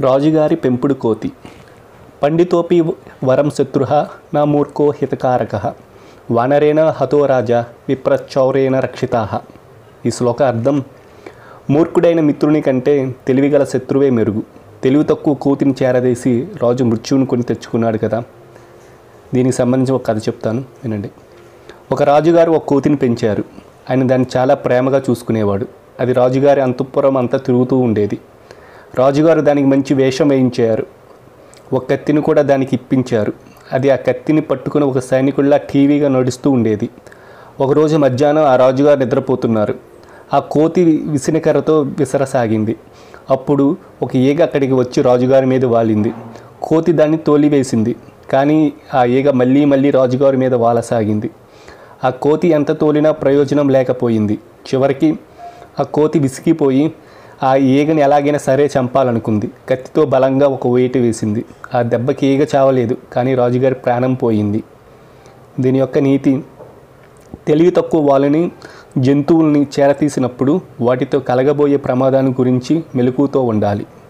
రాజుగారి పెంపుడు కోతి పండితోపి వరం శత్రు నా మూర్ఖో హితకారక వానరేణ హతో రాజా విప్రచౌరేణ రక్షితా ఈ శ్లోక అర్థం మూర్ఖుడైన మిత్రుని కంటే తెలివిగల శత్రువే మెరుగు తెలివి తక్కువ కోతిని చేరదీసి రాజు మృత్యువుని కొని తెచ్చుకున్నాడు కదా దీనికి సంబంధించి ఒక కథ చెప్తాను వినండి ఒక రాజుగారు ఒక కోతిని పెంచారు ఆయన దాన్ని చాలా ప్రేమగా చూసుకునేవాడు అది రాజుగారి అంతఃపురం అంతా తిరుగుతూ ఉండేది రాజుగారు దానికి మంచి వేషం వేయించారు ఒక కత్తిని కూడా దానికి ఇప్పించారు అది ఆ కత్తిని పట్టుకుని ఒక సైనికుల్లా టీవీగా నడుస్తూ ఉండేది ఒకరోజు మధ్యాహ్నం ఆ రాజుగారు నిద్రపోతున్నారు ఆ కోతి విసినకర్రతో విసరసాగింది అప్పుడు ఒక ఈగ అక్కడికి వచ్చి రాజుగారి మీద వాలింది కోతి దాన్ని తోలివేసింది కానీ ఆ ఈగ మళ్ళీ మళ్ళీ రాజుగారి మీద వాలసాగింది ఆ కోతి ఎంత తోలినా ప్రయోజనం లేకపోయింది చివరికి ఆ కోతి విసిగిపోయి ఆ ఈగని ఎలాగైనా సరే చంపాలనుకుంది కత్తితో బలంగా ఒక వేటు వేసింది ఆ దెబ్బకి ఈగ చావలేదు కానీ రాజుగారి ప్రాణం పోయింది దీని యొక్క నీతి తెలివి తక్కువ వాళ్ళని జంతువుల్ని చేరతీసినప్పుడు వాటితో కలగబోయే ప్రమాదాన్ని గురించి మెలకుతో ఉండాలి